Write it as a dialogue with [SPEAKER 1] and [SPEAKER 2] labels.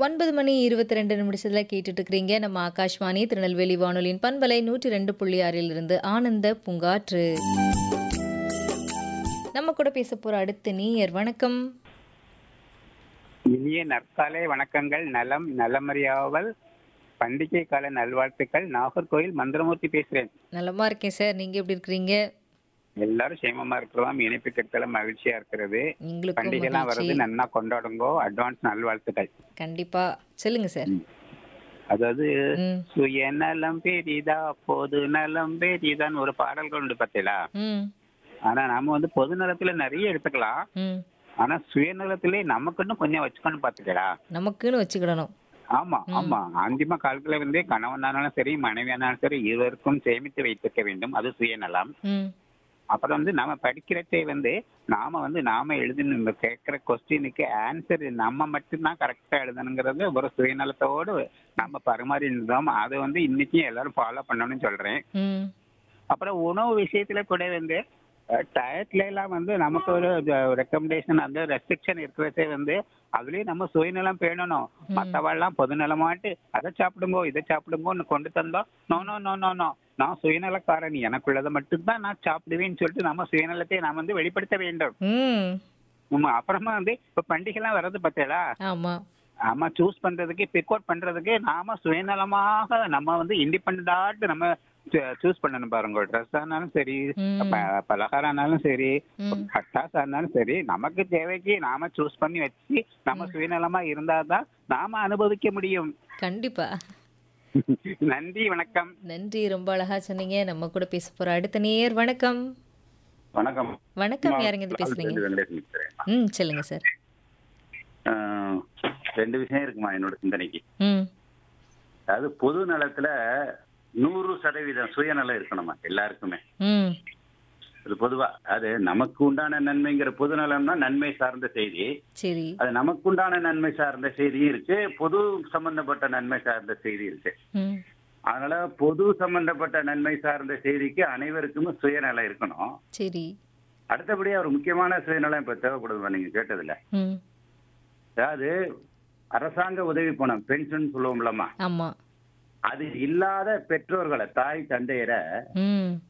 [SPEAKER 1] ஒன்பது மணி இருபத்தி ரெண்டு நிமிஷத்தில் கேட்டுட்டு இருக்கிறீங்க நம்ம ஆகாஷ்வாணி திருநெல்வேலி வானொலியின் பண்பலை நூற்றி ரெண்டு புள்ளி ஆறில் இருந்து ஆனந்த பூங்காற்று நம்ம கூட பேச போற அடுத்த நீயர் வணக்கம்
[SPEAKER 2] இனிய நற்காலை வணக்கங்கள் நலம் நலமறியாவல் பண்டிகை கால நல்வாழ்த்துக்கள் நாகர்கோயில் மந்திரமூர்த்தி பேசுறேன்
[SPEAKER 1] நலமா இருக்கேன் சார் நீங்க எப்படி இருக்கிறீங்க
[SPEAKER 2] எல்லாரும் சேமமா இருக்கிறதாம் இணைப்பு கெடுத்தல மகிழ்ச்சியா இருக்கிறது
[SPEAKER 1] எங்களுக்கும்
[SPEAKER 2] பண்டிகை எல்லாம்
[SPEAKER 1] மகிழ்ச்சி
[SPEAKER 2] வருது நன்னா கொண்டாடுங்கோ அட்வான்ஸ் நல்வாழ்த்துக்கள்
[SPEAKER 1] கண்டிப்பா சொல்லுங்க சார்
[SPEAKER 2] அதாவது
[SPEAKER 1] ம்
[SPEAKER 2] சுயநலம் பெரிதா பொது நலம் பெரிதான்னு ஒரு பாடல்கள் உண்டு பார்த்தீங்களா
[SPEAKER 1] ம்
[SPEAKER 2] ஆனா நாம வந்து பொது நலத்துல நிறைய எடுத்துக்கலாம்
[SPEAKER 1] ம்
[SPEAKER 2] ஆனா சுயநலத்திலே நமக்குன்னு கொஞ்சம் வச்சுக்கணும் பாத்துக்கடா
[SPEAKER 1] நமக்குன்னு வச்சுக்கிடணும்
[SPEAKER 2] ஆமா ஆமா அந்திம காலத்துல வந்து கணவனானாலும் சரி மனைவியானாலும் சரி இருவருக்கும் சேமித்து வைத்திருக்க வேண்டும் அது சுயநலம்
[SPEAKER 1] ம்
[SPEAKER 2] அப்புறம் வந்து நாம படிக்கிறதே வந்து நாம வந்து நாம எழுதணும் கேட்கிற கொஸ்டினுக்கு ஆன்சர் நம்ம மட்டும்தான் கரெக்டா எழுதணுங்கிறது ஒரு சுயநலத்தோடு நம்ம பரிமாறி இருந்தோம் அதை வந்து இன்னைக்கும் எல்லாரும் ஃபாலோ பண்ணணும்னு சொல்றேன்
[SPEAKER 1] ம்
[SPEAKER 2] அப்புறம் உணவு விஷயத்துல கூட வந்து டயட்ல எல்லாம் வந்து நமக்கு ஒரு ரெக்கமெண்டேஷன் அந்த ரெஸ்ட்ரிக்ஷன் இருக்கிறதே வந்து அதுலயே நம்ம சுயநலம் பேணணும் மத்தவெல்லாம் பொதுநலமாட்டு அதை சாப்பிடுங்கோ இதை சாப்பிடுங்கோன்னு கொண்டு தந்தோம் no no no no no நான் சுயநலக்காரன் எனக்குள்ளதை மட்டும்தான் நான் சாப்பிடுவேன்னு சொல்லிட்டு நம்ம சுயநலத்தை நாம் வந்து வெளிப்படுத்த வேண்டும்
[SPEAKER 1] ம்
[SPEAKER 2] ஆமா அப்புறமா வந்து இப்ப பண்டிகை எல்லாம் வர்றது பார்த்தீங்களா
[SPEAKER 1] ஆமா
[SPEAKER 2] ஆமா சூஸ் பண்றதுக்கு பிக் அவுட் பண்றதுக்கு நாம சுயநலமாக நம்ம வந்து இண்டிபெண்டாட்டு நம்ம சூஸ் பண்ணணும் பாருங்க ட்ரெஸ் ஆனாலும் சரி
[SPEAKER 1] ம்.
[SPEAKER 2] ப- பலகாரம் ஆனாலும் சரி
[SPEAKER 1] ம்.
[SPEAKER 2] பட்டாசு ஆனாலும் சரி நமக்கு தேவைக்கு நாம சூஸ் பண்ணி வச்சு நம்ம சுயநலமா இருந்தாதான் நாம அனுபவிக்க முடியும்
[SPEAKER 1] கண்டிப்பா
[SPEAKER 2] நன்றி வணக்கம்
[SPEAKER 1] நன்றி ரொம்ப அழகா சொன்னீங்க நம்ம கூட பேச போற அடுத்த நேயர் வணக்கம்
[SPEAKER 3] வணக்கம்
[SPEAKER 1] வணக்கம் யாருங்க இது பேசுறீங்க ம் சொல்லுங்க சார்
[SPEAKER 3] ஆஹ், ரெண்டு விஷயம் இருக்குமா என்னோட சிந்தனைக்கு
[SPEAKER 1] ம்
[SPEAKER 3] அதாவது பொது நலத்துல நூறு சதவீதம் சுயநலம் இருக்கணுமா எல்லாருக்குமே
[SPEAKER 1] ம்
[SPEAKER 3] அது பொதுவா அது நமக்கு உண்டான நன்மைங்கிற பொது நலம்னா நன்மை சார்ந்த செய்தி
[SPEAKER 1] சரி
[SPEAKER 3] அது நமக்கு உண்டான நன்மை சார்ந்த செய்தியும் இருக்கு பொது சம்பந்தப்பட்ட நன்மை சார்ந்த செய்தி இருக்கு
[SPEAKER 1] ம்
[SPEAKER 3] அதனால பொது சம்பந்தப்பட்ட நன்மை சார்ந்த செய்திக்கு அனைவருக்குமே சுயநலம் இருக்கணும்
[SPEAKER 1] சரி
[SPEAKER 3] அடுத்தபடியா ஒரு முக்கியமான சுயநலம் இப்ப தேவைப்படுதுமா நீங்க கேட்டதுல
[SPEAKER 1] ம்
[SPEAKER 3] அதாவது அரசாங்க உதவி பணம் பென்ஷன் சொல்லுவோம்லம்மா
[SPEAKER 1] ஆமா
[SPEAKER 3] அது இல்லாத பெற்றோர்களை தாய் தந்தையரை
[SPEAKER 1] ம்